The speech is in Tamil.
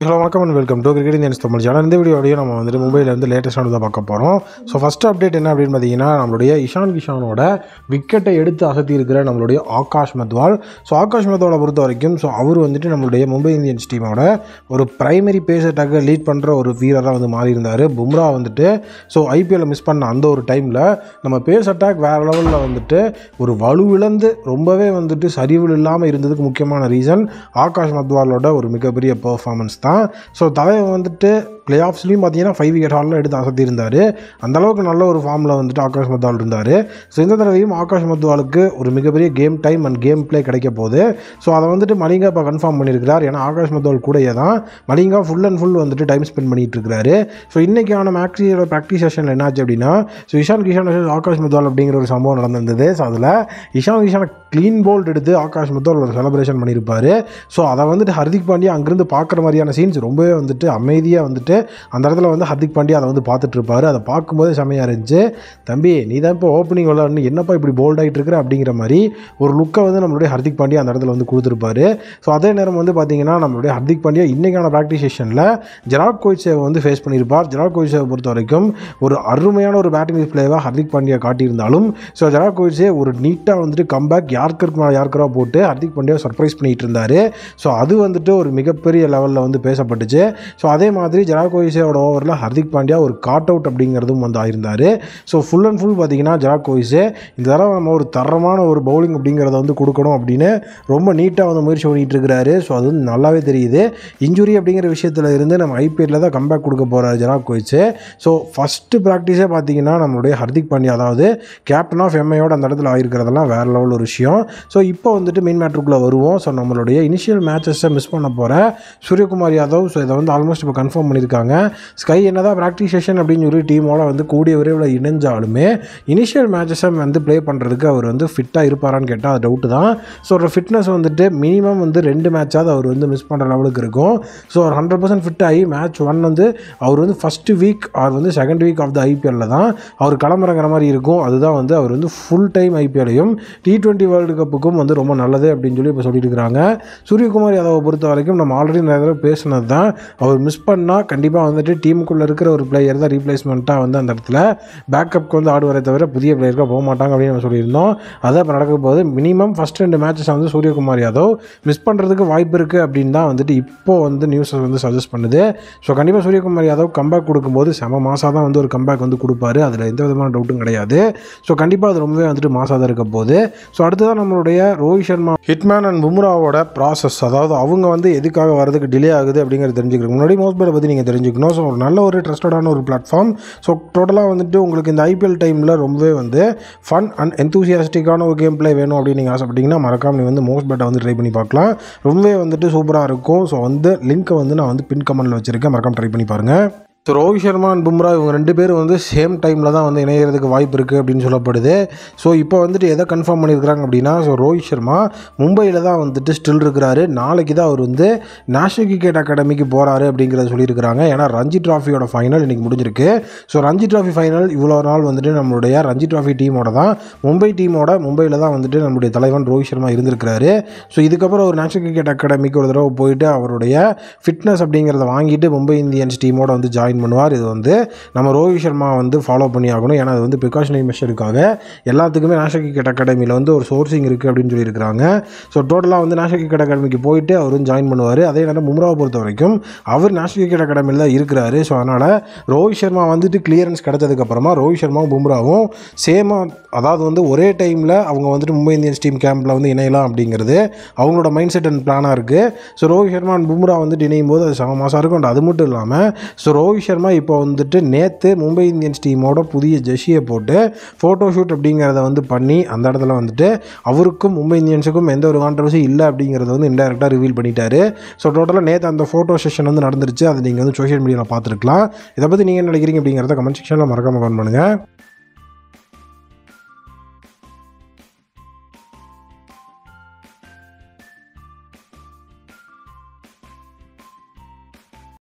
ஹலோ வணக்கம் and welcome to cricket Indians Tamil channel இந்த வீடியோடையும் நம்ம வந்துட்டு மும்பையிலேருந்து லேட்டஸ்டானது தான் பார்க்க போகிறோம் ஸோ ஃபஸ்ட் அப்டேட் என்ன அப்படின்னு பார்த்தீங்கன்னா நம்மளுடைய இஷான் கிஷானோட விக்கெட்டை எடுத்து அசத்தி இருக்கிற நம்மளுடைய ஆகாஷ் மத்வால் ஸோ ஆகாஷ் மத்வாலை பொறுத்த வரைக்கும் ஸோ அவர் வந்துட்டு நம்மளுடைய மும்பை இந்தியன்ஸ் டீமோட ஒரு பிரைமரி பேஸ் அட்டாக்கை லீட் பண்ணுற ஒரு வீரராக வந்து மாறி இருந்தார் பும்ரா வந்துட்டு ஸோ ஐபிஎல்ல மிஸ் பண்ண அந்த ஒரு டைமில் நம்ம பேஸ் அட்டாக் வேறு லெவலில் வந்துட்டு ஒரு வலுவிழந்து ரொம்பவே வந்துட்டு சரிவில் இல்லாமல் இருந்ததுக்கு முக்கியமான ரீசன் ஆகாஷ் மத்வாலோட ஒரு மிகப்பெரிய பெர்ஃபார்மன்ஸ் தான் ஸோ தலைவன் வந்துட்டு பிளே ஆஃப்ஸ்லையும் பார்த்தீங்கன்னா ஃபைவ் விக்கெட் ஹாலில் எடுத்து அசத்தி இருந்தார் அந்தளவுக்கு நல்ல ஒரு ஃபார்மில் வந்துட்டு ஆகாஷ் மத்வால் இருந்தார் ஸோ இந்த தடவையும் ஆகாஷ் மத்வாலுக்கு ஒரு மிகப்பெரிய game time and game play கிடைக்க போகுது ஸோ அதை வந்துட்டு மலிங்கா இப்போ கன்ஃபார்ம் பண்ணியிருக்கிறார் ஏன்னா ஆகாஷ் மத்வால் கூடயே தான் மலிங்கா ஃபுல் அண்ட் ஃபுல் வந்துட்டு டைம் ஸ்பெண்ட் பண்ணிட்டு இருக்காரு ஸோ இன்றைக்கான மேக்ஸியோட ப்ராக்டிஸ் செஷனில் என்னாச்சு அப்படின்னா ஸோ இஷான் கிஷான் versus ஆகாஷ் மத்வால் அப்படிங்கிற ஒரு சம்பவம் நடந்திருந்தது ஸோ அதில் இஷான் கிஷானை க்ளீன் போல்ட் எடுத்து ஆகாஷ் மத்வால் ஒரு செலிப்ரேஷன் பண்ணியிருப்பார் ஸோ அதை வந்துட்டு ஹர்திக் பாண்டியா அங்கேருந்து பார்க்குற மாதிரியான சீன்ஸ் ரொம்பவே வந்துட்டு அமைதியாக வந்துட்டு அந்த இடத்துல வந்து ஹர்திக் பாண்டியா அதை வந்து பார்த்துட்டு இருப்பாரு அதை பார்க்கும்போது செமையாக இருந்துச்சு தம்பி நீ தான் இப்போ ஓப்பனிங் விளாட்னு என்னப்பா இப்படி போல்ட் ஆகிட்டு இருக்கிற அப்படிங்கிற மாதிரி ஒரு லுக்கை வந்து நம்மளுடைய ஹர்திக் பாண்டியா அந்த இடத்துல வந்து கொடுத்துருப்பாரு ஸோ அதே நேரம் வந்து பார்த்தீங்கன்னா நம்மளுடைய ஹர்திக் பாண்டியா இன்றைக்கான ப்ராக்டிஸ் செஷனில் ஜெராட் கோயிச்சேவை வந்து ஃபேஸ் பண்ணியிருப்பார் ஜெராட் கோயிச்சேவை பொறுத்த வரைக்கும் ஒரு அருமையான ஒரு பேட்டிங் பிளேவாக ஹர்திக் பாண்டியா காட்டியிருந்தாலும் ஸோ ஜெராட் கோயிச்சே ஒரு நீட்டாக வந்துட்டு கம்பேக் யார்க்கருக்கு மேலே யார்க்கரா போட்டு ஹர்திக் பாண்டியா சர்ப்ரைஸ் பண்ணிட்டு இருந்தார் ஸோ அது வந்துட்டு ஒரு மிகப்பெரிய லெவலில் வந்து பேசப்பட்டுச்சு ஸோ அதே மாதிரி ஜெராட் கோயிசேவோட ஓவரில் ஹர்திக் பாண்டியா ஒரு காட் அவுட் அப்படிங்கிறதும் வந்து ஆயிருந்தார் ஸோ ஃபுல் அண்ட் ஃபுல் பார்த்தீங்கன்னா ஜெராட் கோயிஸே இந்த தடவை நம்ம ஒரு தரமான ஒரு பவுலிங் அப்படிங்கிறத வந்து கொடுக்கணும் அப்படின்னு ரொம்ப நீட்டாக வந்து முயற்சி பண்ணிட்டு இருக்கிறாரு ஸோ அது வந்து நல்லாவே தெரியுது இன்ஜுரி அப்படிங்கிற விஷயத்தில் இருந்து நம்ம ஐபிஎல்லில் தான் கம்பேக் கொடுக்க போகிறார் ஜெராட் கோயிச்சு ஸோ ஃபஸ்ட்டு ப்ராக்டிஸே பார்த்தீங்கன்னா நம்மளுடைய ஹர்திக் பாண்டியா அதாவது கேப்டன் ஆஃப் எம்ஐயோட அந்த இடத்துல ஆயிருக்கிறதெல்லாம் வேறு லெவல் ஒரு விஷயம் ஸோ இப்போ வந்துட்டு மெயின் மேட்ருக்குள்ளே வருவோம் ஸோ நம்மளுடைய இனிஷியல் மேட்சஸை மிஸ் பண்ண போகிற சூரியகுமார் யாதவ் ஸோ இதை வந்து ஆல்மோஸ்ட் இப்போ கன்ஃபார்ம் பண்ணியிருக்காங்க ஸ்கை என்னதான் ப்ராக்டிஸ் செஷன் அப்படின்னு சொல்லி டீமோட வந்து கூடிய விரைவில் இணைஞ்சாலுமே இனிஷியல் மேட்சஸை வந்து ப்ளே பண்ணுறதுக்கு அவர் வந்து ஃபிட்டாக இருப்பாரான்னு கேட்டால் அது டவுட்டு தான் ஸோ ஒரு ஃபிட்னஸ் வந்துட்டு மினிமம் வந்து ரெண்டு மேட்சாவது அவர் வந்து மிஸ் பண்ணுற லெவலுக்கு இருக்கும் ஸோ ஒரு ஹண்ட்ரட் பர்சன்ட் ஃபிட் ஆகி மேட்ச் ஒன் வந்து அவர் வந்து ஃபஸ்ட்டு வீக் அவர் வந்து செகண்ட் வீக் ஆஃப் த ஐபிஎல்ல தான் அவர் களமிறங்குற மாதிரி இருக்கும் அதுதான் வந்து அவர் வந்து ஃபுல் டைம் ஐபிஎல்லையும் டி டுவெண்ட்டி வேர்ல்டு கப்புக்கும் வந்து ரொம்ப நல்லது அப்படின்னு சொல்லி இப்போ சொல்லிட்டு இருக்கிறாங்க சூரியகுமார் யாதவை பொறுத்த வரைக்கும் நம்ம ஆல்ரெடி நிறைய தடவை பேசினது தான் அவர் மிஸ் பண்ணால் கண்டிப்பாக வந்துட்டு டீமுக்குள்ளே இருக்கிற ஒரு பிளேயர் தான் ரீப்ளேஸ்மெண்ட்டாக வந்து அந்த இடத்துல பேக்கப்புக்கு வந்து ஆடுவரை தவிர புதிய பிளேயருக்காக போக மாட்டாங்க அப்படின்னு நம்ம சொல்லியிருந்தோம் அதான் இப்போ நடக்க போகுது மினிமம் ஃபஸ்ட் ரெண்டு மேட்சஸ் வந்து சூரியகுமார் யாதவ் மிஸ் பண்ணுறதுக்கு வாய்ப்பு இருக்குது அப்படின்னு தான் வந்துட்டு இப்போ வந்து நியூஸஸ் வந்து சஜஸ்ட் பண்ணுது ஸோ கண்டிப்பாக சூரியகுமார் யாதவ் கம்பேக் கொடுக்கும்போது செம மாசாக தான் வந்து ஒரு கம்பேக் வந்து கொடுப்பாரு அதில் எந்த விதமான டவுட்டும் கிடையாது ஸோ கண்டிப்பாக அது ரொம்பவே வந்துட்டு மாசாக தான் இருக்க போகுது ஸோ அடுத்ததான் நம்மளுடைய ரோஹித் சர்மா ஹிட்மேன் அண்ட் பும்ராவோட ப்ராசஸ் அதாவது அவங்க வந்து எதுக்காக வரதுக்கு டிலே ஆகுது அப்படிங்கிறது தெரிஞ்சுக்கிறதுக்கு முன்னாடி மோஸ்ட் பேரை பற்றி நீங்கள் தெரிஞ்சுக்கணும் ஸோ ஒரு நல்ல ஒரு ட்ரஸ்டடான ஒரு பிளாட்ஃபார்ம் ஸோ டோட்டலாக வந்துட்டு உங்களுக்கு இந்த ஐபிஎல் டைமில் ரொம்பவே வந்து ஃபன் அண்ட் எந்தூசியாஸ்டிக்கான ஒரு கேம் ப்ளே வேணும் அப்படின்னு நீங்கள் ஆசைப்பட்டீங்கன்னா மறக்காம நீ வந்து மோஸ்ட் பேட்டை வந்து ட்ரை பண்ணி பார்க்கலாம் ரொம்பவே வந்துட்டு சூப்பராக இருக்கும் ஸோ வந்து லிங்க்கை வந்து நான் வந்து பின் கமெண்ட்டில் வச்சுருக்கேன் மறக்காம ட்ரை பண்ணி பாருங்கள் ஸோ ரோஹித் சர்மா அண்ட் பும்ரா இவங்க ரெண்டு பேரும் வந்து சேம் டைமில் தான் வந்து இணையிறதுக்கு வாய்ப்பு இருக்குது அப்படின்னு சொல்லப்படுது ஸோ இப்போ வந்துட்டு எதை கன்ஃபார்ம் பண்ணியிருக்கிறாங்க அப்படின்னா ஸோ ரோஹித் சர்மா மும்பையில் தான் வந்துட்டு ஸ்டில் இருக்கிறாரு நாளைக்கு தான் அவர் வந்து நேஷனல் கிரிக்கெட் அகாடமிக்கு போகிறாரு அப்படிங்கிறத சொல்லியிருக்கிறாங்க ஏன்னா ரஞ்சி ட்ராஃபியோட ஃபைனல் இன்றைக்கி முடிஞ்சிருக்கு ஸோ ரஞ்சி ட்ராஃபி ஃபைனல் இவ்வளோ நாள் வந்துட்டு நம்மளுடைய ரஞ்சி ட்ராஃபி டீமோட தான் மும்பை டீமோட மும்பையில் தான் வந்துட்டு நம்மளுடைய தலைவன் ரோஹித் சர்மா இருந்திருக்கிறாரு ஸோ இதுக்கப்புறம் ஒரு நேஷனல் கிரிக்கெட் அகாடமிக்கு ஒரு தடவை போயிட்டு அவருடைய ஃபிட்னஸ் அப்படிங்கிறத வாங்கிட்டு மும்பை இந்தியன்ஸ் டீமோட வந்து ஜாயின் பண்ணுவார் இது வந்து நம்ம ரோஹித் சர்மா வந்து ஃபாலோ பண்ணி ஆகணும் ஏன்னா அது வந்து ப்ரிகாஷனரி மெஷருக்காக எல்லாத்துக்குமே நேஷனல் கிரிக்கெட் அகாடமியில் வந்து ஒரு சோர்சிங் இருக்குது அப்படின்னு சொல்லியிருக்கிறாங்க ஸோ டோட்டலாக வந்து நேஷனல் கிரிக்கெட் அகாடமிக்கு போயிட்டு அவர் வந்து ஜாயின் பண்ணுவார் அதே நேரம் மும்ராவை பொறுத்த வரைக்கும் அவர் நேஷனல் கிரிக்கெட் அகாடமியில் தான் இருக்கிறாரு ஸோ அதனால் ரோஹித் சர்மா வந்துட்டு கிளியரன்ஸ் கிடைச்சதுக்கப்புறமா ரோஹித் சர்மாவும் பும்ராவும் சேமாக அதாவது வந்து ஒரே டைமில் அவங்க வந்துட்டு மும்பை இந்தியன்ஸ் டீம் கேம்பில் வந்து இணையலாம் அப்படிங்கிறது அவங்களோட மைண்ட் செட் அண்ட் பிளானாக இருக்குது ஸோ ரோஹித் சர்மா அண்ட் பும்ரா வந்துட்டு இணையும் போது அது செம மாதம் இருக்கும் and அது மட்டும் இல்லாமல் ஸோ ரோஹித் சர்மா இப்போ வந்துட்டு நேற்று மும்பை இந்தியன்ஸ் டீமோட புதிய ஜெர்சியை போட்டு ஃபோட்டோ ஷூட் அப்படிங்கிறத வந்து பண்ணி அந்த இடத்துல வந்துட்டு அவருக்கும் மும்பை இந்தியன்ஸுக்கும் எந்த ஒரு கான்ட்ரவர்சி இல்லை அப்படிங்கிறத வந்து இன்டெரக்டாக ரிவீல் பண்ணிட்டாரு ஸோ டோட்டலாக நேற்று அந்த ஃபோட்டோ செஷன் வந்து நடந்துருச்சு அதை நீங்கள் வந்து சோஷியல் மீடியாவில் பார்த்துருக்கலாம் இதை பற்றி நீங்கள் என்ன நினைக்கிறீங்க அப்படிங்கிறத கமெண்ட் செக்ஷனில் மறக்காமல் கமெண்ட் பண்ணுங்கள்